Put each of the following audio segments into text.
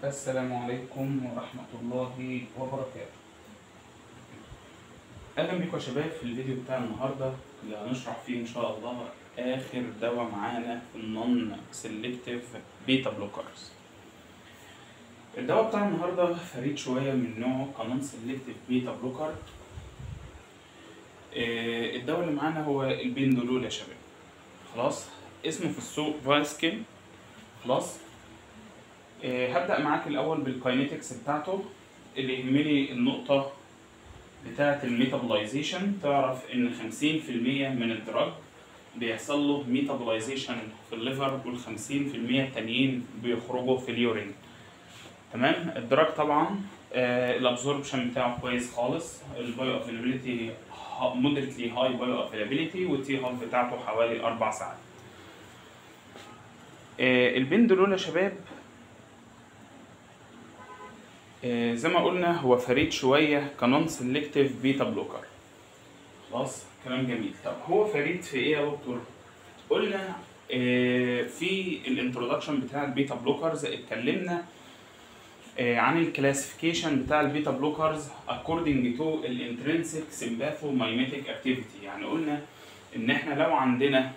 السلام عليكم ورحمة الله وبركاته أهلا بكم يا شباب في الفيديو بتاع النهاردة اللي هنشرح فيه إن شاء الله آخر دواء معانا في النون سيلكتيف بيتا بلوكرز الدواء بتاع النهاردة فريد شوية من نوعه كنون سيلكتيف بيتا بلوكر آه، الدواء اللي معانا هو البندولول يا شباب خلاص اسمه في السوق فايسكين خلاص آه، هبدأ معاك الأول بالكاينيتكس بتاعته اللي يهمني النقطة بتاعة الميتابولايزيشن تعرف إن 50% من الدراج بيحصل له ميتابولايزيشن في الليفر وال 50% التانيين بيخرجوا في اليورين تمام الدراج طبعا آه الابزوربشن بتاعه كويس خالص البايو افيلابيلتي مودريتلي هاي بايو افيلابيلتي والتي هاف بتاعته حوالي أربع ساعات آه البندولول يا شباب آه، زي ما قلنا هو فريد شوية كنون سيلكتيف بيتا بلوكر خلاص كلام جميل طب هو فريد في ايه يا دكتور؟ قلنا آه، في الانترودكشن بتاع البيتا بلوكرز اتكلمنا آه، عن الكلاسيفيكيشن بتاع البيتا بلوكرز according to الانترنسيك sympathomimetic activity يعني قلنا ان احنا لو عندنا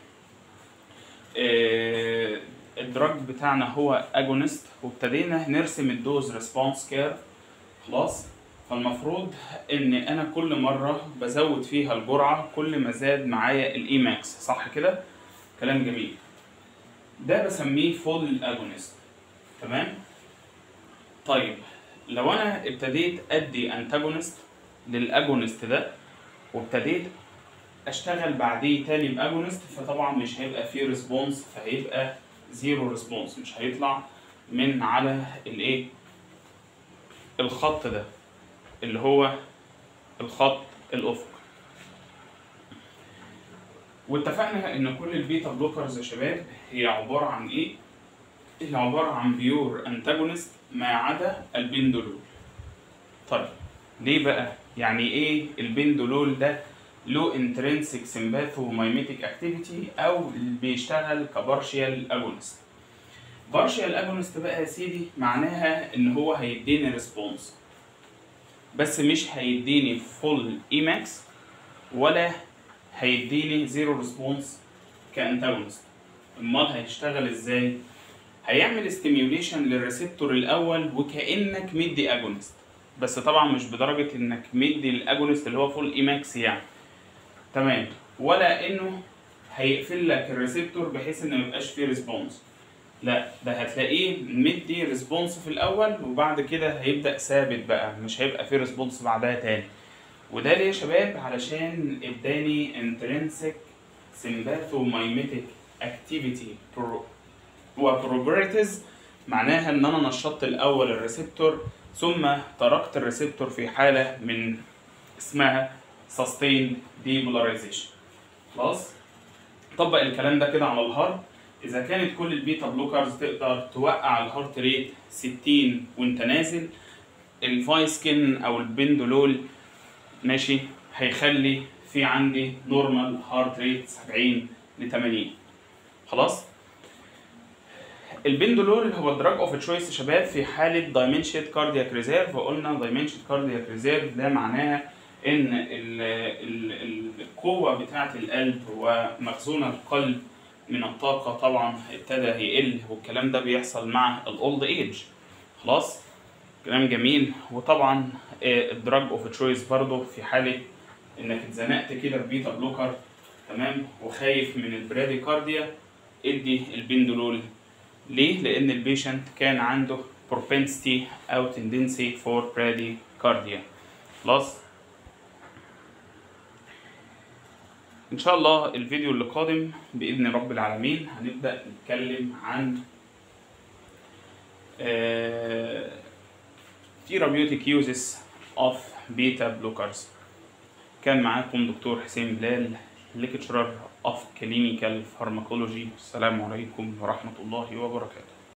آه، الدراج بتاعنا هو اجونست وابتدينا نرسم الدوز ريسبونس كيرف خلاص فالمفروض ان انا كل مره بزود فيها الجرعه كل ما زاد معايا الاي ماكس صح كده كلام جميل ده بسميه فول اجونست تمام طيب لو انا ابتديت ادي انتاجونست للاجونست ده وابتديت اشتغل بعديه تاني باجونست فطبعا مش هيبقى فيه ريسبونس فهيبقى زيرو ريسبونس مش هيطلع من على الايه الخط ده اللي هو الخط الافقي واتفقنا ان كل البيتا بلوكرز يا شباب هي عباره عن ايه هي عباره عن بيور انتاجونست ما عدا البندولول طيب ليه بقى يعني ايه البندولول ده له انترنسيك سمباثومايميتيك اكتيفيتي او بيشتغل كبارشيال اجونست بارشيال اجونست بقى يا سيدي معناها ان هو هيديني ريسبونس بس مش هيديني فول ايماكس ولا هيديني زيرو ريسبونس كانتاجونست امال هيشتغل ازاي هيعمل ستيميوليشن للريسبتور الاول وكانك مدي اجونست بس طبعا مش بدرجه انك مدي الاجونست اللي هو فول ايماكس يعني تمام ولا انه هيقفل لك الريسبتور بحيث ان ما يبقاش فيه ريسبونس لا ده هتلاقيه مدي ريسبونس في الاول وبعد كده هيبدا ثابت بقى مش هيبقى فيه ريسبونس بعدها تاني وده ليه يا شباب علشان اداني انترنسك سمباثومايميتيك اكتيفيتي وبروبرتيز معناها ان انا نشطت الاول الريسبتور ثم تركت الريسبتور في حاله من اسمها sustained depolarization خلاص طبق الكلام ده كده على الهارت اذا كانت كل البيتا بلوكرز تقدر توقع الهارت ريت 60 وانت نازل الفايسكن او البندولول ماشي هيخلي في عندي نورمال هارت ريت 70 ل 80 خلاص البندولول هو دراج اوف تشويس يا شباب في حاله دايمنشيت كاردياك ريزيرف وقلنا دايمنشيت كاردياك ريزيرف ده معناها ان ال ال القوه بتاعه القلب ومخزون القلب من الطاقه طبعا ابتدى يقل والكلام ده بيحصل مع الاولد ايج خلاص كلام جميل وطبعا الدراج اوف تشويس برضه في حاله انك اتزنقت كده ببيتا بلوكر تمام وخايف من البراديكارديا ادي البندولول ليه؟ لأن البيشنت كان عنده propensity أو tendency for bradycardia خلاص إن شاء الله الفيديو اللي قادم بإذن رب العالمين هنبدأ نتكلم عن آه therapeutic uses of beta blockers كان معاكم دكتور حسين بلال lecturer of clinical pharmacology السلام عليكم ورحمة الله وبركاته